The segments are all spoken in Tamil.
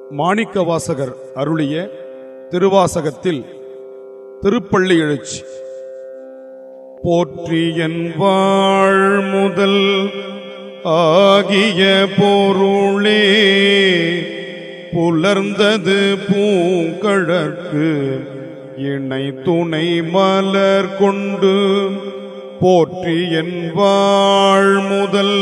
மாணிக்கவாசகர் அருளிய திருவாசகத்தில் திருப்பள்ளி எழுச்சி போற்றியன் வாழ் முதல் ஆகிய பொருளே புலர்ந்தது பூங்கழற்கு இணை துணை மலர் கொண்டு போற்றியன் வாழ் முதல்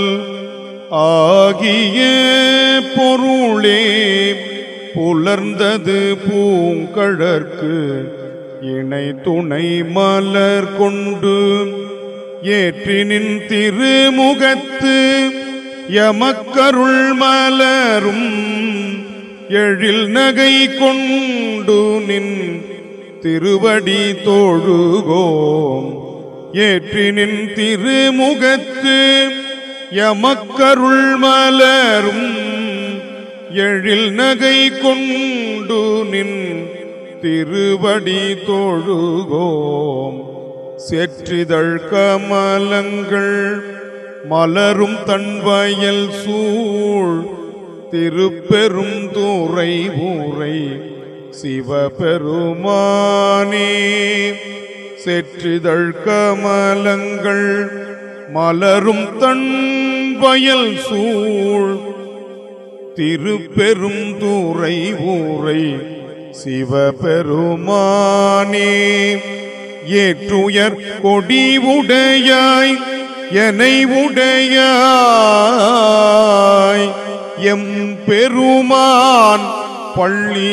ஆகிய பொருளே புலர்ந்தது பூங்கழற்கு இணை துணை மலர் கொண்டு ஏற்றினின் திருமுகத்து எமக்கருள் மலரும் எழில் நகை கொண்டு நின் திருவடி தொழுகோம் ஏற்றினின் திருமுகத்து எமக்கருள் மலரும் எழில் நகை கொண்டு நின் திருவடி தொழுகோம் செற்றிதழ் கமலங்கள் மலரும் தன்வயல் சூழ் திருப்பெரும் துறை ஊரை சிவபெருமானே செற்றிதழ் கமலங்கள் மலரும் தன் வயல் சூழ் திருப்பெரும் தூரை ஊரை சிவபெருமானே ஏற்றுயர் கொடி உடையாய் எனை உடையாய் எம் பெருமான் பள்ளி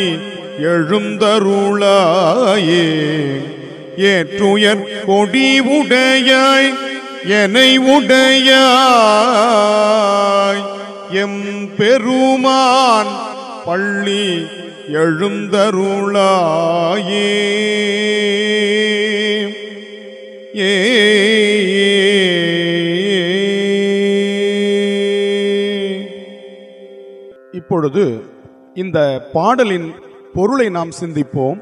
எழுந்தருளாயே ஏற்றுயர் கொடி உடையாய் எனை உடையாய் எம் பெருமான் பள்ளி எழுந்தருளாயே ஏ இப்பொழுது இந்த பாடலின் பொருளை நாம் சிந்திப்போம்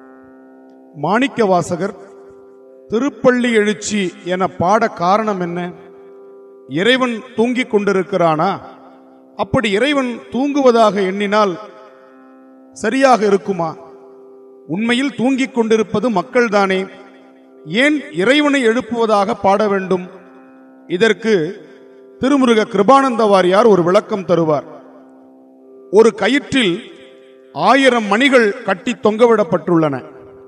மாணிக்கவாசகர் திருப்பள்ளி எழுச்சி என பாட காரணம் என்ன இறைவன் தூங்கிக் கொண்டிருக்கிறானா அப்படி இறைவன் தூங்குவதாக எண்ணினால் சரியாக இருக்குமா உண்மையில் தூங்கிக் கொண்டிருப்பது மக்கள்தானே ஏன் இறைவனை எழுப்புவதாக பாட வேண்டும் இதற்கு திருமுருக கிருபானந்த வாரியார் ஒரு விளக்கம் தருவார் ஒரு கயிற்றில் ஆயிரம் மணிகள் கட்டி தொங்கவிடப்பட்டுள்ளன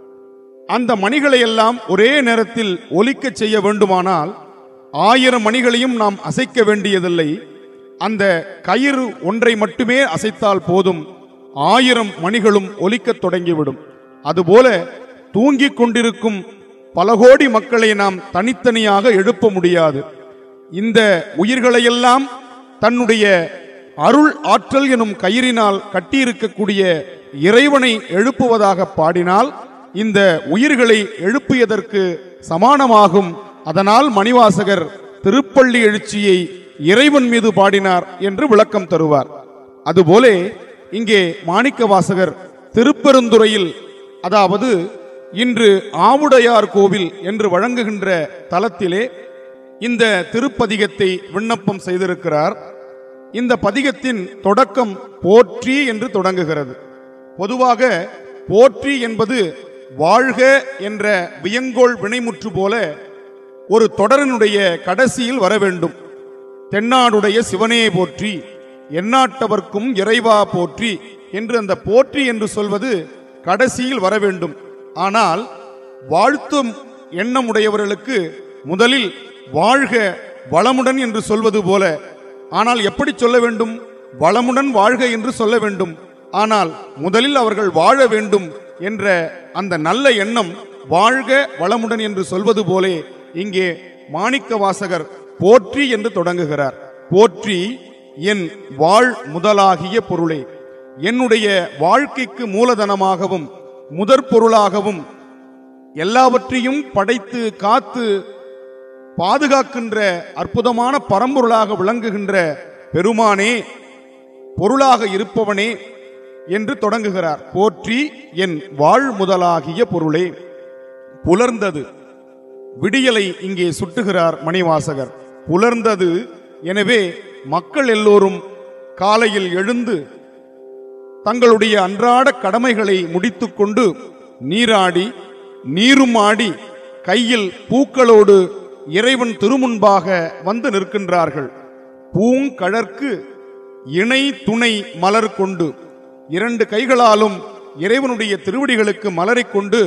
அந்த மணிகளை எல்லாம் ஒரே நேரத்தில் ஒலிக்கச் செய்ய வேண்டுமானால் ஆயிரம் மணிகளையும் நாம் அசைக்க வேண்டியதில்லை அந்த கயிறு ஒன்றை மட்டுமே அசைத்தால் போதும் ஆயிரம் மணிகளும் ஒலிக்கத் தொடங்கிவிடும் அதுபோல தூங்கிக் கொண்டிருக்கும் பல கோடி மக்களை நாம் தனித்தனியாக எழுப்ப முடியாது இந்த உயிர்களையெல்லாம் தன்னுடைய அருள் ஆற்றல் எனும் கயிறினால் கட்டியிருக்கக்கூடிய இறைவனை எழுப்புவதாக பாடினால் இந்த உயிர்களை எழுப்பியதற்கு சமானமாகும் அதனால் மணிவாசகர் திருப்பள்ளி எழுச்சியை இறைவன் மீது பாடினார் என்று விளக்கம் தருவார் அதுபோலே இங்கே மாணிக்க வாசகர் திருப்பெருந்துறையில் அதாவது இன்று ஆவுடையார் கோவில் என்று வழங்குகின்ற தலத்திலே இந்த திருப்பதிகத்தை விண்ணப்பம் செய்திருக்கிறார் இந்த பதிகத்தின் தொடக்கம் போற்றி என்று தொடங்குகிறது பொதுவாக போற்றி என்பது வாழ்க என்ற வியங்கோள் வினைமுற்று போல ஒரு தொடரினுடைய கடைசியில் வர வேண்டும் தென்னாடுடைய சிவனே போற்றி எந்நாட்டவர்க்கும் இறைவா போற்றி என்று அந்த போற்றி என்று சொல்வது கடைசியில் வர வேண்டும் ஆனால் வாழ்த்தும் எண்ணம் உடையவர்களுக்கு முதலில் வாழ்க வளமுடன் என்று சொல்வது போல ஆனால் எப்படி சொல்ல வேண்டும் வளமுடன் வாழ்க என்று சொல்ல வேண்டும் ஆனால் முதலில் அவர்கள் வாழ வேண்டும் என்ற அந்த நல்ல எண்ணம் வாழ்க வளமுடன் என்று சொல்வது போலே இங்கே மாணிக்க வாசகர் போற்றி என்று தொடங்குகிறார் போற்றி என் வாழ் முதலாகிய பொருளே என்னுடைய வாழ்க்கைக்கு மூலதனமாகவும் முதற் பொருளாகவும் எல்லாவற்றையும் படைத்து காத்து பாதுகாக்கின்ற அற்புதமான பரம்பொருளாக விளங்குகின்ற பெருமானே பொருளாக இருப்பவனே என்று தொடங்குகிறார் போற்றி என் வாழ் முதலாகிய பொருளே புலர்ந்தது விடியலை இங்கே சுட்டுகிறார் மணிவாசகர் புலர்ந்தது எனவே மக்கள் எல்லோரும் காலையில் எழுந்து தங்களுடைய அன்றாட கடமைகளை முடித்துக்கொண்டு நீராடி நீரும் ஆடி கையில் பூக்களோடு இறைவன் திருமுன்பாக வந்து நிற்கின்றார்கள் பூங்கழற்கு இணை துணை மலர் கொண்டு இரண்டு கைகளாலும் இறைவனுடைய திருவடிகளுக்கு மலரைக் கொண்டு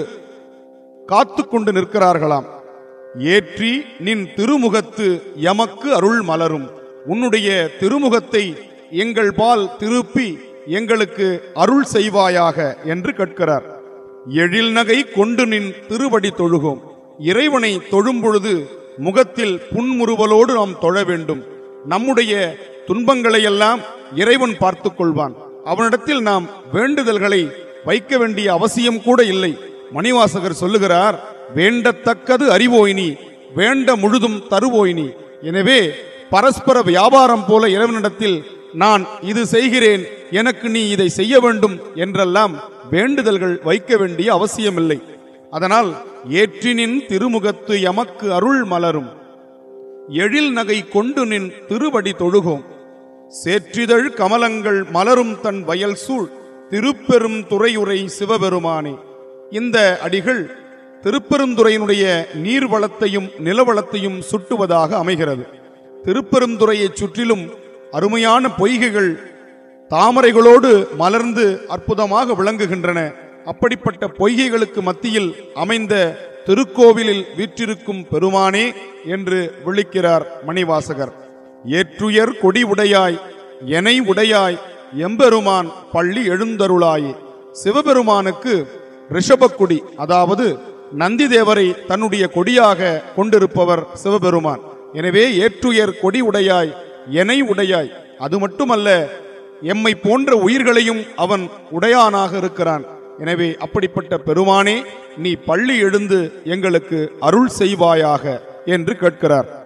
காத்து கொண்டு நிற்கிறார்களாம் ஏற்றி நின் திருமுகத்து எமக்கு அருள் மலரும் உன்னுடைய திருமுகத்தை எங்கள் பால் திருப்பி எங்களுக்கு அருள் செய்வாயாக என்று கேட்கிறார் எழில் நகை கொண்டு நின் திருவடி தொழுகோம் இறைவனை தொழும் பொழுது முகத்தில் புன்முறுவலோடு நாம் தொழ வேண்டும் நம்முடைய துன்பங்களை எல்லாம் இறைவன் பார்த்துக் கொள்வான் அவனிடத்தில் நாம் வேண்டுதல்களை வைக்க வேண்டிய அவசியம் கூட இல்லை மணிவாசகர் சொல்லுகிறார் வேண்டத்தக்கது அறிவோயினி வேண்ட முழுதும் தருவோயினி எனவே பரஸ்பர வியாபாரம் போல இறைவனிடத்தில் நான் இது செய்கிறேன் எனக்கு நீ இதை செய்ய வேண்டும் என்றெல்லாம் வேண்டுதல்கள் வைக்க வேண்டிய அவசியமில்லை அதனால் ஏற்றினின் திருமுகத்து எமக்கு அருள் மலரும் எழில் நகை கொண்டு நின் திருவடி தொழுகோம் சேற்றிதழ் கமலங்கள் மலரும் தன் வயல் சூழ் திருப்பெரும் துறையுரை சிவபெருமானே இந்த அடிகள் திருப்பெருந்துறையினுடைய நீர்வளத்தையும் நிலவளத்தையும் சுட்டுவதாக அமைகிறது திருப்பெருந்துறையைச் சுற்றிலும் அருமையான பொய்கைகள் தாமரைகளோடு மலர்ந்து அற்புதமாக விளங்குகின்றன அப்படிப்பட்ட பொய்கைகளுக்கு மத்தியில் அமைந்த திருக்கோவிலில் வீற்றிருக்கும் பெருமானே என்று விழிக்கிறார் மணிவாசகர் ஏற்றுயர் கொடி உடையாய் எனை உடையாய் எம்பெருமான் பள்ளி எழுந்தருளாயே சிவபெருமானுக்கு ரிஷபக்கொடி அதாவது நந்தி தேவரை தன்னுடைய கொடியாக கொண்டிருப்பவர் சிவபெருமான் எனவே ஏற்றுயர் கொடி உடையாய் எனை உடையாய் அது மட்டுமல்ல எம்மை போன்ற உயிர்களையும் அவன் உடையானாக இருக்கிறான் எனவே அப்படிப்பட்ட பெருமானே நீ பள்ளி எழுந்து எங்களுக்கு அருள் செய்வாயாக என்று கேட்கிறார்